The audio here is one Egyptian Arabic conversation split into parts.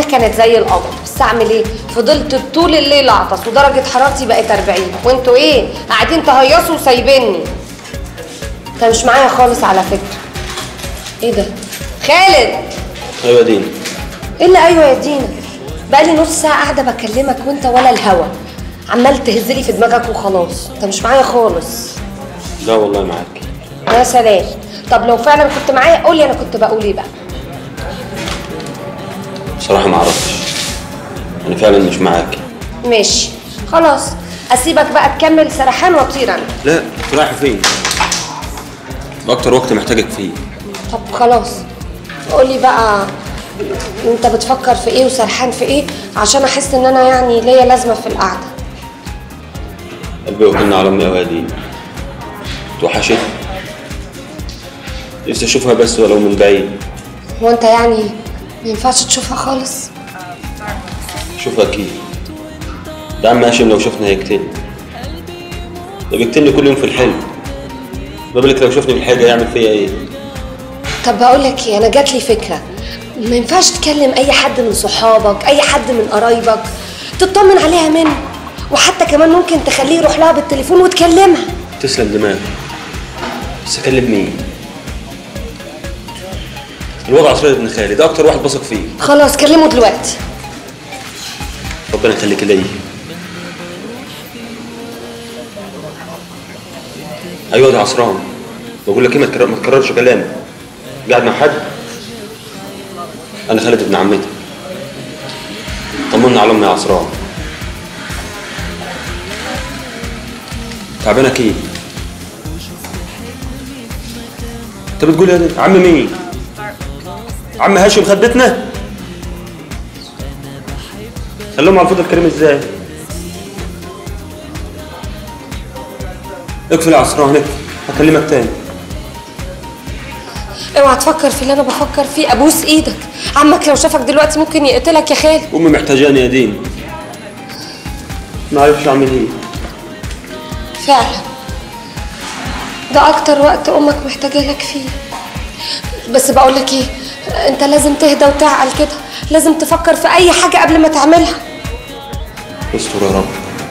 كانت زي القمر بس اعمل ايه فضلت طول الليل اعطس ودرجه حرارتي بقت 40 وانتوا ايه قاعدين تهيصوا وسايبيني انت مش معايا خالص على فكره ايه ده خالد ايوه دين ايه اللي ايوه يا دينا بقالي نص ساعه قاعده بكلمك وانت ولا الهوا عمال تهزلي في دماغك وخلاص انت مش معايا خالص لا والله معاك يا سلام طب لو فعلا كنت معايا قولي انا كنت بقول ايه بقى بصراحه ما اعرفش انا فعلا مش معاك ماشي خلاص اسيبك بقى تكمل سرحان واطير انا لا انت رايحه فين ده اكتر وقت محتاجك فيه طب خلاص قولي بقى انت بتفكر في ايه وسرحان في ايه عشان احس ان انا يعني ليا لازمه في القعده قلبي وكلنا على امي قوي دين توحشت نفسي اشوفها بس ولو من بعيد هو انت يعني ما ينفعش تشوفها خالص شوفها اكيد ده عم هاشم لو شفنا هيقتلني ده بيقتلني كل يوم في الحلم ما بالك لو شفني في الحاجه يعمل فيا ايه طب بقول لك ايه انا جات لي فكره ما ينفعش تكلم اي حد من صحابك اي حد من قرايبك تطمن عليها منه وحتى كمان ممكن تخليه يروح لها بالتليفون وتكلمها تسلم دماغي بس اكلم مين الوضع عصير ابن خالي ده اكتر واحد بثق فيه خلاص كلمه دلوقتي ربنا يخليك ليا ايوه ده عصران بقول لك ايه ما تكرر- ما تكررش كلامي قاعد مع حد انا خالد ابن عمتك طمنا على امي يا عصران تعبانك ايه انت بتقول ايه ده؟ عم مين عم هاشم خدتنا خليهم على الفضل الكريم ازاي اقفل يا عصران اقفل هكلمك تاني اوعى تفكر في اللي انا بفكر فيه ابوس ايدك عمك لو شافك دلوقتي ممكن يقتلك يا خالد امي محتاجاني يا دين ما عرفش اعمل ايه فعلا ده اكتر وقت امك محتاجه لك فيه بس بقول لك ايه انت لازم تهدى وتعقل كده لازم تفكر في اي حاجه قبل ما تعملها استر يا رب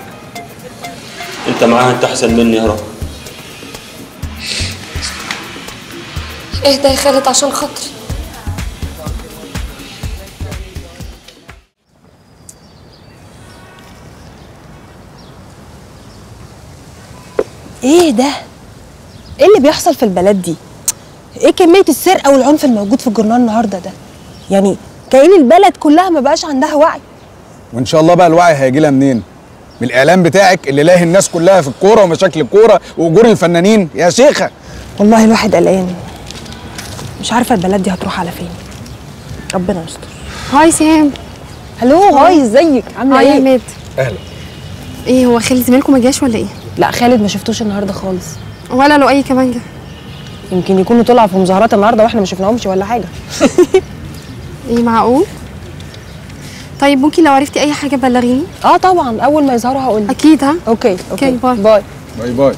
انت معاها انت احسن مني يا رب اهدى يا خالد عشان خاطري ايه ده ايه اللي بيحصل في البلد دي ايه كميه السرقه والعنف الموجود في الجورنال النهارده ده يعني كأن البلد كلها ما بقاش عندها وعي وان شاء الله بقى الوعي هيجي لها منين من الاعلام بتاعك اللي لاهي الناس كلها في الكوره ومشاكل الكوره واجور الفنانين يا شيخه والله الواحد قلقان مش عارفه البلد دي هتروح على فين ربنا يستر هاي سام هلو هاي ازيك عامله هاي يا ايه عماد اهلا ايه هو خالد زميلكم ما جاش ولا ايه لا خالد ما شفتوش النهارده خالص ولا له اي كمان جه يمكن يكونوا طلعوا في مظاهرات النهارده واحنا ما شفناهمش ولا حاجه ايه معقول طيب ممكن لو عرفتي اي حاجه بلغيني اه طبعا اول ما يظهروا هقول لك اكيد ها اوكي اوكي أوكي، باي. باي باي باي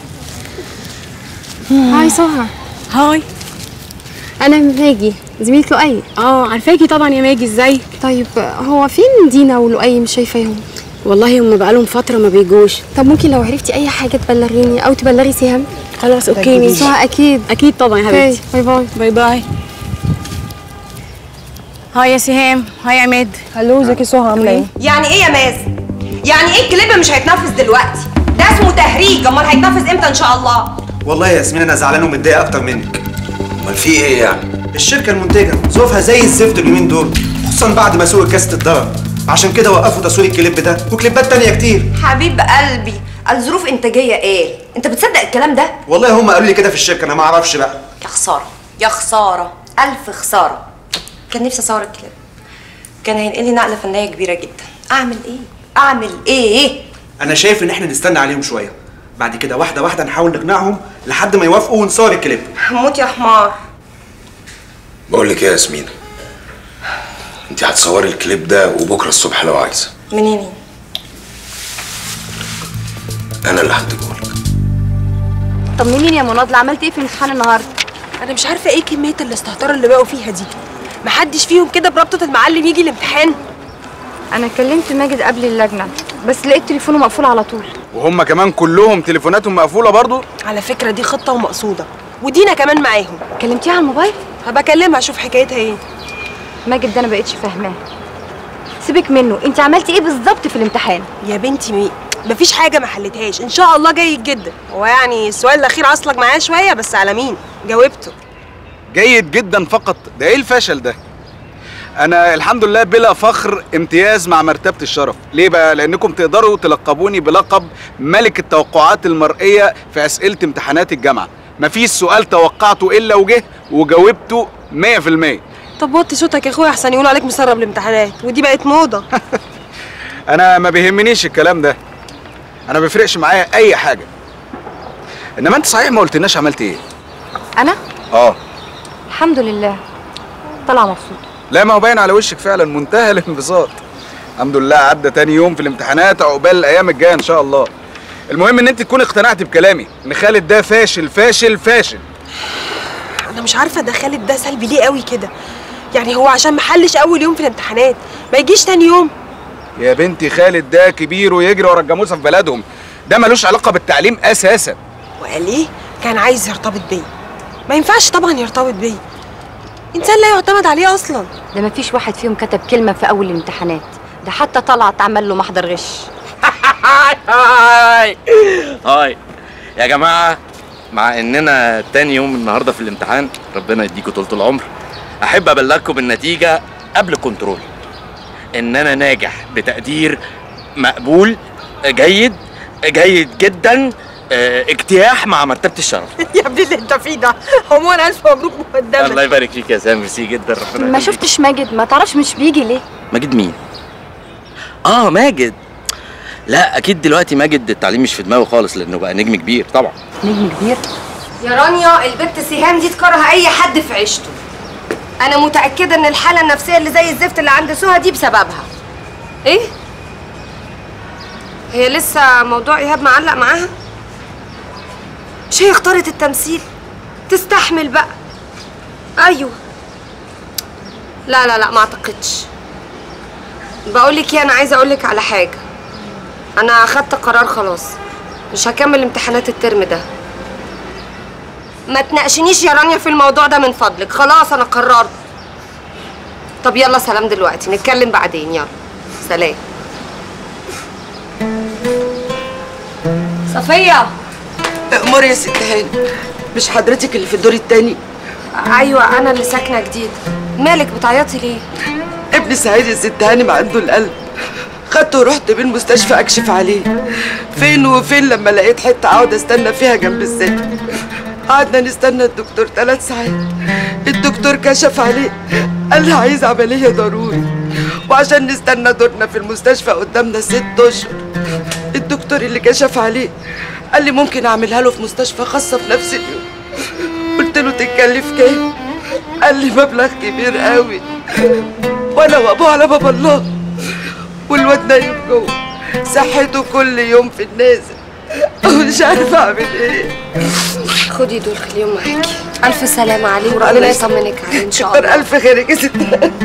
هاي سهى هاي انا ماجي زميلة لؤي اه عارفاكي طبعا يا ماجي ازاي طيب هو فين دينا ولؤي مش شايفاهم والله هم بقالهم فتره ما بيجوش طب ممكن لو عرفتي اي حاجه تبلغيني او تبلغي سهام خلاص اوكي ماشي سهى اكيد اكيد طبعا يا اوكي حبيبتي باي باي باي باي هاي يا سهام هاي يا عماد هلو ازيك يا سهى عامله ايه يعني ايه يا ماز؟ يعني ايه الكليب مش هيتنفذ دلوقتي؟ ده اسمه تهريج امال هيتنفذ امتى ان شاء الله؟ والله يا ياسمين انا زعلان ومتضايق اكتر منك امال في ايه يعني؟ الشركه المنتجه ظروفها زي الزفت اليومين دول خصوصا بعد ما سوق الكاست اتضرب عشان كده وقفوا تصوير الكليب ده وكليبات تانية كتير حبيب قلبي الظروف انتاجيه ايه؟ انت بتصدق الكلام ده؟ والله هم قالوا لي كده في الشركه انا ما اعرفش بقى يا خساره يا خساره الف خساره كان نفسي اصور الكليب كان هينقل لي نقله فنيه كبيره جدا اعمل ايه؟ اعمل ايه؟ انا شايف ان احنا نستنى عليهم شويه بعد كده واحده واحده نحاول نقنعهم لحد ما يوافقوا ونصور الكليب هموت يا حمار بقول لك ايه يا ياسمين انت هتصوري الكليب ده وبكره الصبح لو عايزه منين؟ انا اللي هديهولك طمنيني يا مناضله عملت ايه في الامتحان النهارده انا مش عارفه ايه كميه الاستهتار اللي بقوا فيها دي محدش فيهم كده بربطه المعلم يجي الامتحان انا كلمت ماجد قبل اللجنه بس لقيت تليفونه مقفول على طول وهم كمان كلهم تليفوناتهم مقفوله برضو على فكره دي خطه ومقصوده ودينا كمان معاهم كلمتيها على الموبايل هبقى اكلمها اشوف حكايتها ايه ماجد ده انا بقيتش فاهماه سيبك منه انت عملتي ايه بالظبط في الامتحان يا بنتي مي مفيش حاجه ما حلتهاش ان شاء الله جيد جدا هو يعني السؤال الاخير عصلك معايا شويه بس على مين جاوبته جيد جدا فقط ده ايه الفشل ده انا الحمد لله بلا فخر امتياز مع مرتبه الشرف ليه بقى لانكم تقدروا تلقبوني بلقب ملك التوقعات المرئيه في اسئله امتحانات الجامعه مفيش سؤال توقعته الا وجه وجاوبته 100% طب وطي صوتك يا اخويا احسن يقولوا عليك مسرب الامتحانات ودي بقت موضه انا ما بيهمنيش الكلام ده انا ما بيفرقش معايا اي حاجه انما انت صحيح ما قلتلناش عملت ايه انا اه الحمد لله طالعه مبسوطه لا ما هو باين على وشك فعلا منتهى الانبساط الحمد لله عدى تاني يوم في الامتحانات عقبال الايام الجايه ان شاء الله المهم ان انت تكوني اقتنعتي بكلامي ان خالد ده فاشل فاشل فاشل انا مش عارفه ده خالد ده سلبي ليه قوي كده يعني هو عشان محلش اول يوم في الامتحانات ما يجيش تاني يوم يا بنتي خالد ده كبير ويجري ورا الجاموسه في بلدهم ده ملوش علاقه بالتعليم اساسا وقال ايه كان عايز يرتبط بيا ما ينفعش طبعا يرتبط بيا انسان لا يعتمد عليه اصلا ده مفيش واحد فيهم كتب كلمه في اول الامتحانات ده حتى طلعت عمل له محضر غش هاي هاي يا جماعة مع اننا تاني يوم النهاردة في الامتحان ربنا يديكوا طولة العمر احب ابلغكم بالنتيجة قبل الكنترول ان انا ناجح بتقدير مقبول جيد جيد جدا اه، اجتياح مع مرتبة الشرف يا ابني اللي انت فيه ده عموما الف مبروك مقدما الله يبارك فيك يا سام ميرسي جدا ربنا ما يخليك. شفتش ماجد ما تعرفش مش بيجي ليه ماجد مين؟ اه ماجد لا اكيد دلوقتي ماجد التعليم مش في دماغه خالص لانه بقى نجم كبير طبعا نجم كبير يا رانيا البت سهام دي تكره اي حد في عيشته انا متاكده ان الحاله النفسيه اللي زي الزفت اللي عند سهى دي بسببها ايه هي لسه موضوع ايهاب معلق معاها مش هي اختارت التمثيل تستحمل بقى ايوه لا لا لا ما اعتقدش بقولك ايه انا عايزه اقولك على حاجه انا اخدت قرار خلاص مش هكمل امتحانات الترم ده ما تناقشنيش يا رانيا في الموضوع ده من فضلك خلاص انا قررت طب يلا سلام دلوقتي نتكلم بعدين يلا سلام صفية اموري يا ست هاني مش حضرتك اللي في الدور التاني ايوه انا اللي ساكنه جديد مالك بتعيطي ليه ابن سعيد يا ست هاني ما عنده القلب خدته ورحت بيه المستشفى اكشف عليه فين وفين لما لقيت حته اقعد استنى فيها جنب الست قعدنا نستنى الدكتور ثلاث ساعات الدكتور كشف عليه قال لي عايز عمليه ضروري وعشان نستنى دورنا في المستشفى قدامنا ست اشهر الدكتور اللي كشف عليه قال لي ممكن اعملها له في مستشفى خاصه في نفس اليوم قلت له تتكلف كام قال لي مبلغ كبير قوي وانا وابوه على باب الله والواد نايم جوه صحته كل يوم في النازل مش عارفه اعمل ايه خدي دول خليهم معاكي الف سلامه عليه الله وربنا يسلمك. يطمنك عليه ان شاء كتر الله الف خيرك يا ست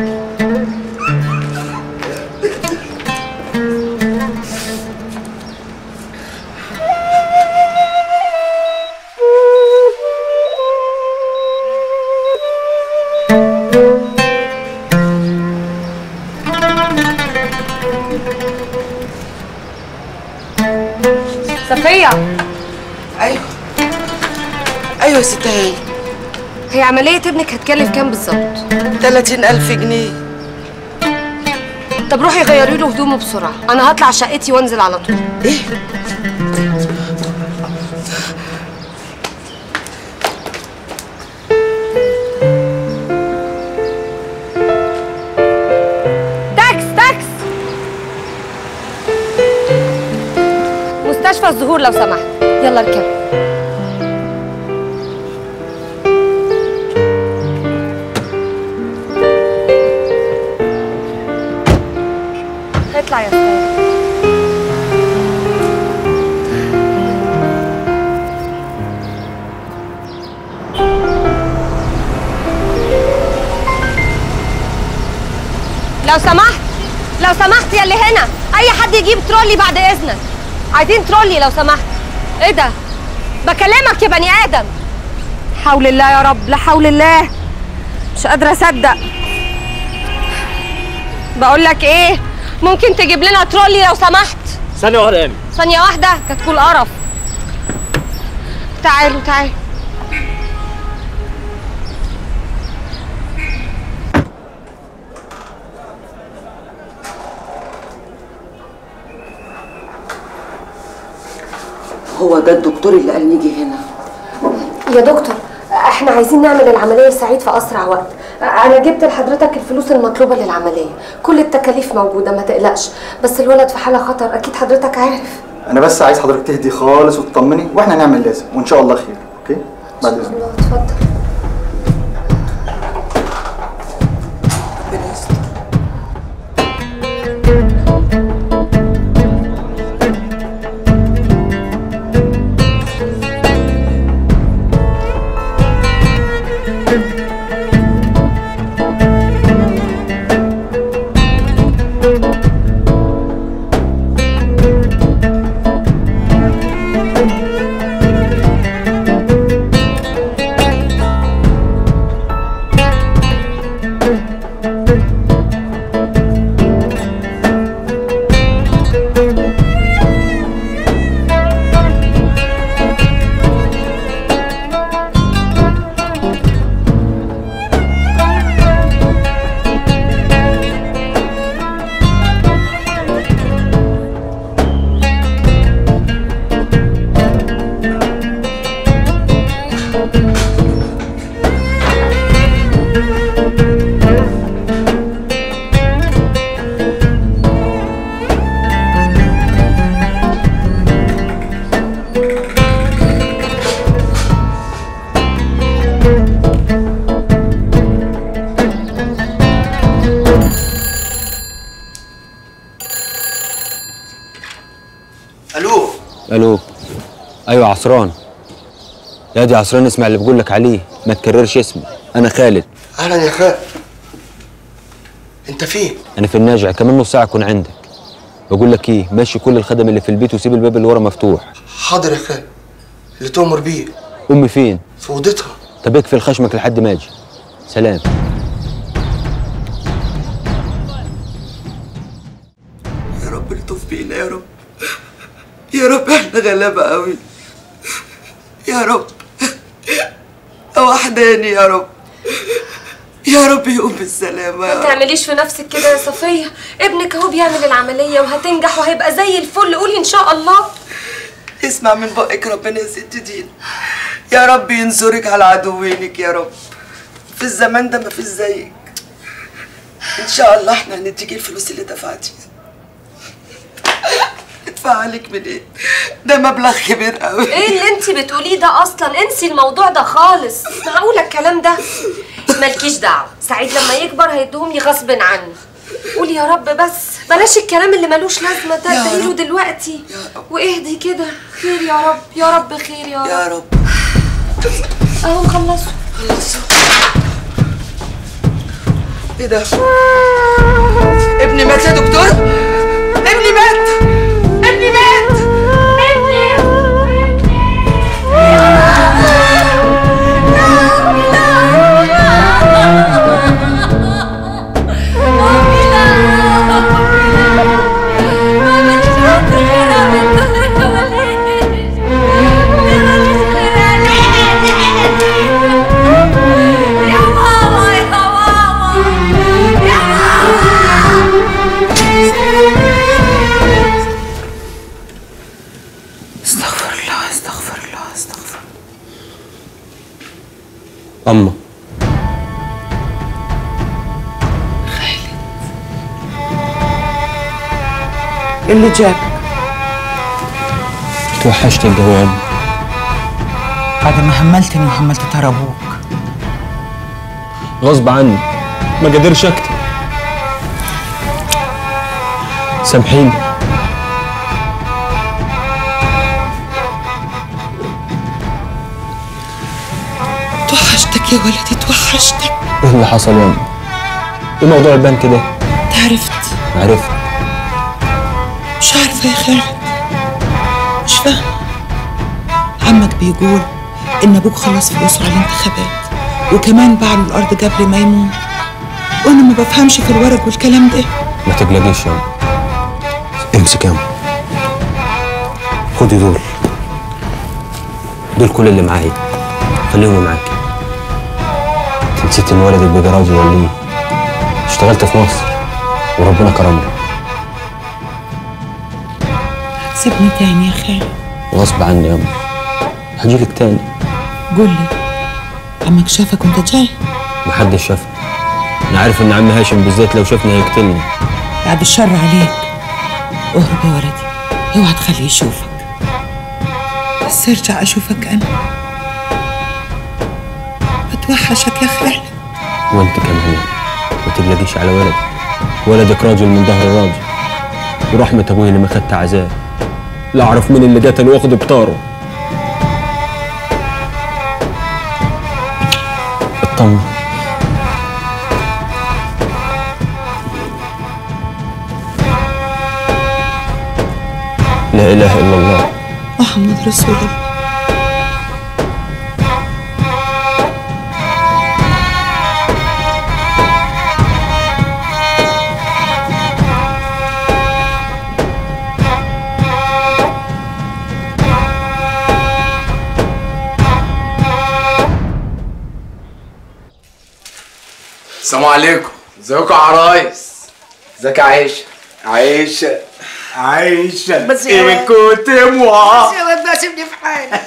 صفيه ايوه ايوه يا ست هاني هي عمليه ابنك هتكلف كام بالظبط 30000 جنيه طب روحي غيري له هدومه بسرعه انا هطلع شقتي وانزل على طول ايه تاكس تاكس مستشفى الزهور لو سمحت يلا اركب اطلع يا استاذ لو سمحت لو سمحت يا اللي هنا اي حد يجيب ترولي بعد اذنك عايزين ترولي لو سمحت ايه ده بكلمك يا بني ادم حول الله يا رب لا حول الله مش قادره اصدق بقول لك ايه ممكن تجيب لنا ترولي لو سمحت ثانية واحدة يا امي ثانيه واحده كتكون قرف تعالوا تعالوا هو ده الدكتور اللي قال نيجي هنا يا دكتور احنا عايزين نعمل العمليه سعيد في اسرع وقت انا جبت لحضرتك الفلوس المطلوبه للعمليه كل التكاليف موجوده ما تقلقش بس الولد في حاله خطر اكيد حضرتك عارف انا بس عايز حضرتك تهدي خالص وتطمني واحنا هنعمل لازم وان شاء الله خير اوكي بعد اذنك الله اتفضل الو الو ايوه عصران يا دي عصران اسمع اللي بقول لك عليه ما تكررش اسمي انا خالد اهلا يا خال انت فين انا في الناجع كمان نص ساعه اكون عندك بقول لك ايه ماشي كل الخدم اللي في البيت وسيب الباب اللي ورا مفتوح حاضر يا خال اللي تؤمر بيه امي فين في اوضتها طب اقفل خشمك لحد ما اجي سلام يا رب الطف بينا يا رب يا رب احنا غلابة قوي يا رب وحداني يا رب يا رب يقوم بالسلامة يا ما رب تعمليش في نفسك كده يا صفيه ابنك اهو بيعمل العمليه وهتنجح وهيبقى زي الفل قولي ان شاء الله اسمع من بقك ربنا يا ست دين يا رب ينصرك على عدوينك يا رب في الزمان ده مفيش زيك ان شاء الله احنا هنديكي الفلوس اللي دفعتيها ادفع عليك منين ده مبلغ كبير قوي ايه اللي انت بتقوليه ده اصلا انسي الموضوع ده خالص معقوله الكلام ده مالكيش دعوه سعيد لما يكبر هيديهم لي غصب عنه قولي يا رب بس بلاش الكلام اللي ملوش لازمه ده يا تقوليه رب. دلوقتي واهدي كده خير يا رب يا رب خير يا رب يا رب اهو خلصوا خلصوا ايه ده ابني مات يا دكتور ابني مات ابني مات استغفر الله استغفر الله استغفر اما إيه اللي جابك توحشت يا جواب بعد ما هملتني وهملت ترى ابوك غصب عني ما قدرش اكتب سامحيني توحشتك يا ولدي توحشتك ايه اللي حصل يا امي ايه موضوع البنك ده ده عرفت عرفت مش عارفة يا خالد مش فاهمة عمك بيقول إن أبوك خلص فلوسه على الانتخابات وكمان باع له الأرض جبر ميمون وأنا ما بفهمش في الورق والكلام ده ما تقلقيش يا امسك يا خدي دول دول كل اللي معايا خليهم معاكي انت نسيت ان ولدك بقى راجل ولا ايه اشتغلت في مصر وربنا كرمني سيبني تاني يا خالد غصب عني يا أم هجيلك تاني قول لي عمك شافك وانت جاي محدش شافني انا عارف ان عم هاشم بالذات لو شافني هيقتلني بعد الشر عليك اهرب يا ولدي اوعى تخليه يشوفك بس ارجع اشوفك انا بتوحشك يا خالد وانت كمان يا أم. ما تقلقيش على ولدك ولدك راجل من ظهر راجل ورحمة ابوي اللي ما خدت عذاب لا اعرف مين اللي قتل واخد بطاره اطمن لا اله الا الله محمد رسول الله السلام عليكم ازيكم يا عرايس ازيك يا عيشه عيشه عيشه بس يا ايه واد. كنت موا بس يا واد بقى سيبني في حالي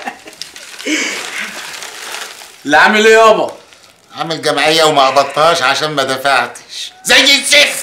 اللي عامل ايه يابا عامل جمعية وما قبضتهاش عشان ما دفعتش زي الزفت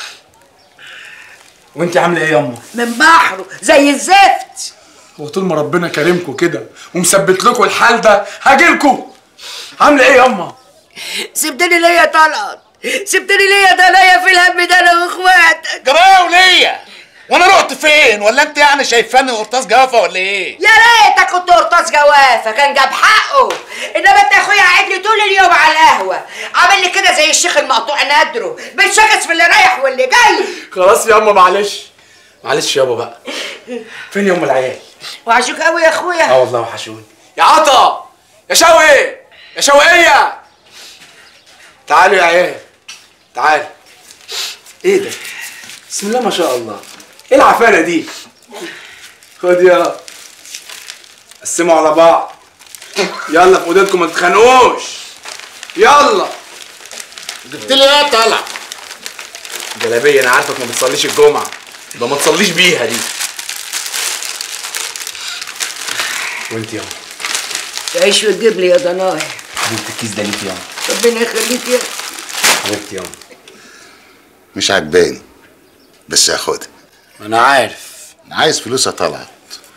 وانت عامله ايه ياما من بحره زي الزفت وطول ما ربنا كريمكم كده ومثبت لكم الحال ده هاجيلكم عامله ايه ياما سبتني ليه يا طلعت سبتني ليه يا دنيا في الهم ده انا واخواتك جرايه وليا وانا رحت فين ولا انت يعني شايفاني قرطاس جوافه ولا ايه يا ريتك كنت قرطاس جوافه كان جاب حقه انما انت يا اخويا قاعد لي طول اليوم على القهوه عامل لي كده زي الشيخ المقطوع نادره بتشكس في اللي رايح واللي جاي خلاص ياما معلش معلش يابا بقى فين يوم العيال وعشوك قوي يا اه اخويا والله وحشوني يا عطا يا شوقي يا شوقية تعالوا يا عيال تعالوا ايه ده بسم الله ما شاء الله ايه العفانة دي خد يا قسموا على بعض يلا في ايديكم ما تتخانقوش يلا جبت لي ايه طالع جلابيه انا عارفك ما بتصليش الجمعه يبقى ما تصليش بيها دي وانت يا تعيش وتجيب لي يا ضناي حبيبتي الكيس ده ليك يا ربنا يخليك يا حبيبتي يا مش عجباني بس هاخدها انا عارف انا عايز فلوسها طلعت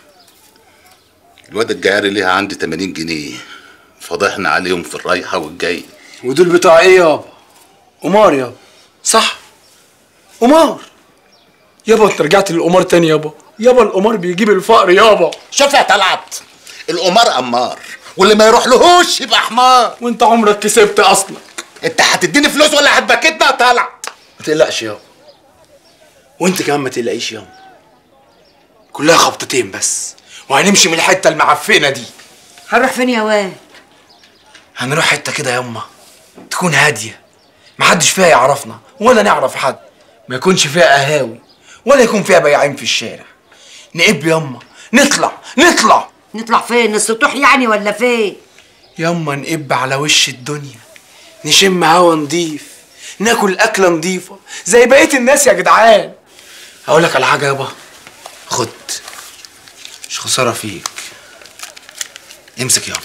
الواد الجعاري ليها عندي 80 جنيه فضحنا عليهم في الرايحه والجايه ودول بتوع ايه يابا قمار يابا صح قمار يابا انت رجعت للقمار تاني يابا يابا القمار بيجيب الفقر يابا شوف يا طلعت القمار امار واللي ما يروح لهوش يبقى حمار وانت عمرك كسبت اصلا انت هتديني فلوس ولا هتبكتنا يا طلعت ما تقلقش يابا وانت كمان ما تقلقيش يابا كلها خبطتين بس وهنمشي من الحته المعفنه دي هنروح فين يا واد هنروح حته كده ياما تكون هاديه محدش فيها يعرفنا ولا نعرف حد ما يكونش فيها قهاوي ولا يكون فيها بياعين في الشارع نقب ياما نطلع نطلع نطلع فين السطوح يعني ولا فين ياما نقب على وش الدنيا نشم هوا نضيف ناكل اكله نضيفه زي بقيه الناس يا جدعان هقول لك على حاجه يابا خد مش خساره فيك امسك يابا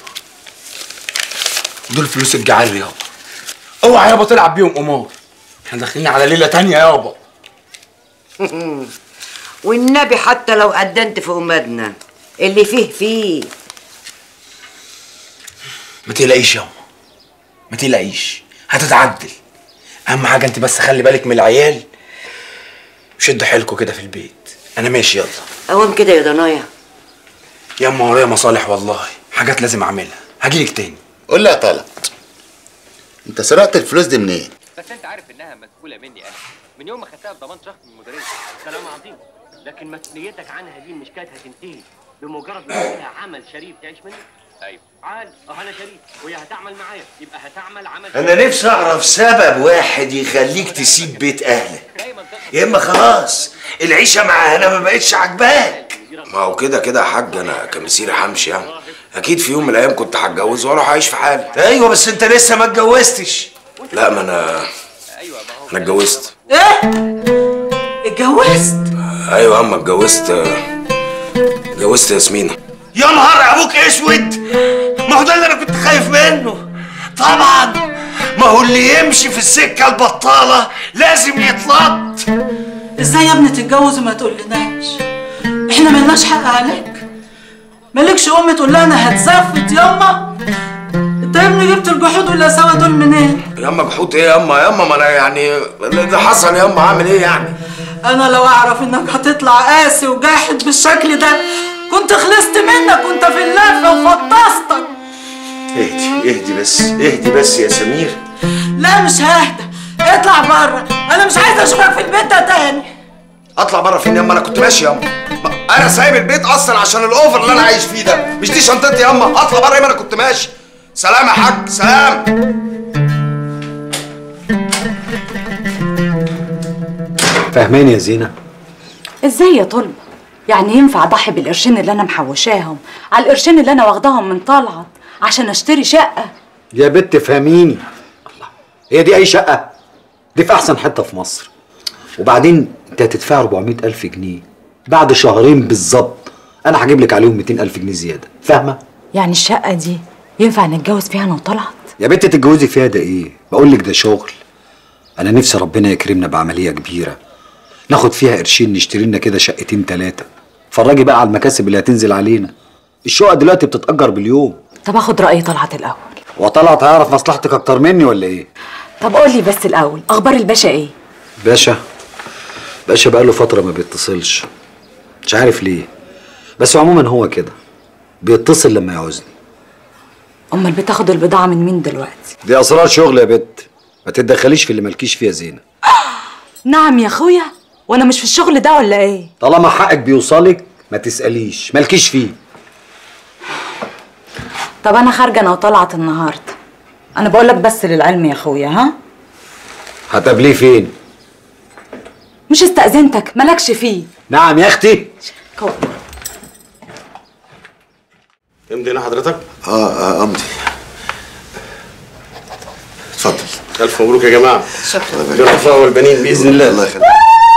دول فلوس الجعال يابا اوعى يابا تلعب بيهم قمار احنا داخلين على ليله تانية يابا والنبي حتى لو قدنت في أمادنا اللي فيه فيه ما تقلقيش يابا ما تقلقيش هتتعدل اهم حاجه انت بس خلي بالك من العيال شدوا حيلكوا كده في البيت انا ماشي يلا قوام كده يا ضنايا ياما ورايا مصالح والله حاجات لازم اعملها هجيلك تاني قول لي يا طلعت انت سرقت الفلوس دي منين بس انت عارف انها مسؤوله مني انا من يوم ما خدتها بضمان شخص من المديريه كلام عظيم لكن مسؤوليتك عنها دي مش كانت هتنتهي بمجرد ما تعملها عمل شريف تعيش منه ايوه عال اه انا شريف وهي هتعمل معايا يبقى هتعمل عمل انا نفسي اعرف سبب واحد يخليك تسيب بيت اهلك يا اما خلاص العيشه مع هنا ما بقتش عاجباك ما هو كده كده يا حاج انا كمسيري همشي يعني اكيد في يوم من الايام كنت هتجوز واروح اعيش في حالي ايوه بس انت لسه ما اتجوزتش لا ما انا انا اتجوزت ايه اتجوزت ايوه يا اما اتجوزت اتجوزت ياسمينة يا نهار ابوك اسود ما هو ده اللي انا كنت خايف منه طبعا ما هو اللي يمشي في السكه البطاله لازم يتلط ازاي يا ابني تتجوز وما تقولناش احنا ملناش حق عليك مالكش ام تقول لها انا هتزفت ياما انت يا ابني جبت الجحود والقساوه دول منين يا اما جحود ايه يا اما يا اما ما انا يعني اللي حصل يا اما عامل ايه يعني انا لو اعرف انك هتطلع قاسي وجاحد بالشكل ده كنت خلصت منك وانت في اللفه وفطستك اهدي اهدي بس اهدي بس يا سمير لا مش ههدى اطلع بره انا مش عايزه اشوفك في البيت ده تاني اطلع بره فين يا اما انا كنت ماشي يا اما ما- انا سايب البيت اصلا عشان الاوفر اللي انا عايش فيه ده مش دي شنطتي يا اما اطلع بره يا اما انا كنت ماشي سلام يا حاج سلام فاهماني يا زينة ازاي يا طلبة يعني ينفع اضحي بالقرشين اللي انا محوشاهم على القرشين اللي انا واخداهم من طلعت عشان اشتري شقة يا بت فهميني الله هي دي أي شقة دي في أحسن حتة في مصر وبعدين أنت هتدفع 400 ألف جنيه بعد شهرين بالظبط أنا هجيب لك عليهم 200 ألف جنيه زيادة فاهمة؟ يعني الشقة دي ينفع نتجوز فيها انا وطلعت يا بنت تتجوزي فيها ده ايه؟ بقول لك ده شغل. انا نفسي ربنا يكرمنا بعمليه كبيره. ناخد فيها قرشين نشتري لنا كده شقتين ثلاثه. اتفرجي بقى على المكاسب اللي هتنزل علينا. الشقق دلوقتي بتتأجر باليوم. طب اخد رأي طلعت الاول وطلعت هيعرف مصلحتك اكتر مني ولا ايه؟ طب قول لي بس الاول اخبار الباشا ايه باشا باشا بقاله فتره ما بيتصلش. مش عارف ليه. بس عموما هو كده. بيتصل لما يعوزني. امال بتاخد البضاعة من مين دلوقتي دي اسرار شغل يا بت. ما تتدخليش في اللي مالكيش فيها زينه. نعم يا اخويا وانا مش في الشغل ده ولا ايه طالما حقك بيوصلك ما تسأليش مالكيش فيه طب انا خارجه انا وطلعت النهارده انا بقول لك بس للعلم يا اخويا ها هتقابليه فين؟ مش استأذنتك مالكش فيه نعم يا اختي امضي هنا حضرتك اه اه امضي اتفضل الف مبروك يا جماعه شكرا بالرفاه والبنين باذن الله الله يخليك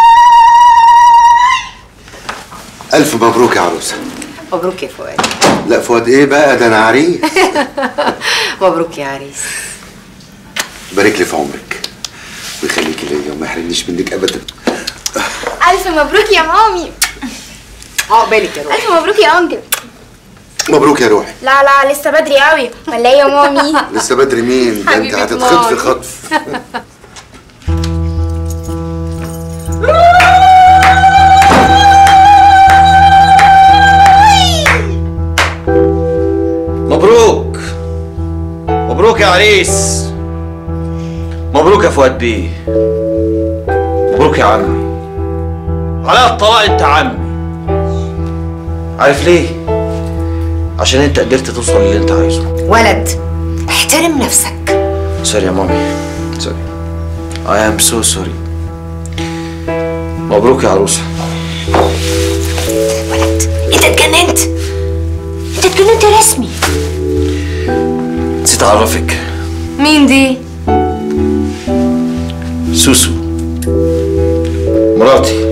الف مبروك يا عروسه مبروك يا فؤاد لا فؤاد ايه بقى ده انا عريس مبروك يا عريس بارك لي في عمرك ويخليكي ليا وما يحرمنيش منك ابدا ألف مبروك يا مامي عقبالك يا روحي ألف مبروك يا أنكل مبروك يا روحي لا لا لسه بدري قوي ولا إيه يا مامي لسه بدري مين ده انت حبيبة هتتخطفي مامي. خطف مبروك مبروك يا عريس مبروك يا فؤاد بيه مبروك يا عمي على الطلاق انت عمي عارف ليه عشان انت قدرت توصل للي انت عايزه ولد احترم نفسك سوري يا مامي سوري I am so sorry مبروك يا عروسة انت اتجننت انت اتجننت رسمي نسيت اعرفك مين دي؟ سوسو مراتي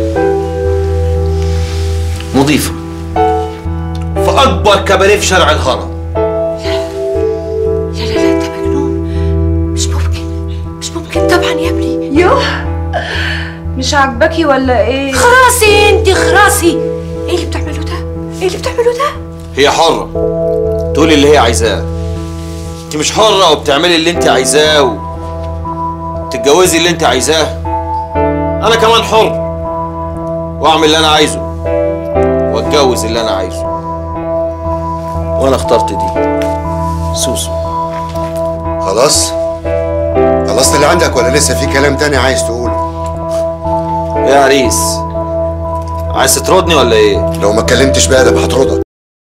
مضيفة في أكبر كباريه في شارع الهرم لا لا لا أنت مجنون مش ممكن مش ممكن طبعا يا ابني يوه مش عاجباكي ولا ايه خراسي انت خراسي ايه اللي بتعمله ده؟ ايه اللي بتعمله ده؟ هي حرة تقولي اللي هي عايزاه انت مش حرة وبتعملي اللي انت عايزاه وتتجوزي اللي انت عايزاه انا كمان حر واعمل اللي انا عايزه واتجوز اللي انا عايزه وانا اخترت دي سوسو خلاص خلصت اللي عندك ولا لسه في كلام تاني عايز تقوله يا عريس عايز تطردني ولا ايه؟ لو ما اتكلمتش بادب هطردك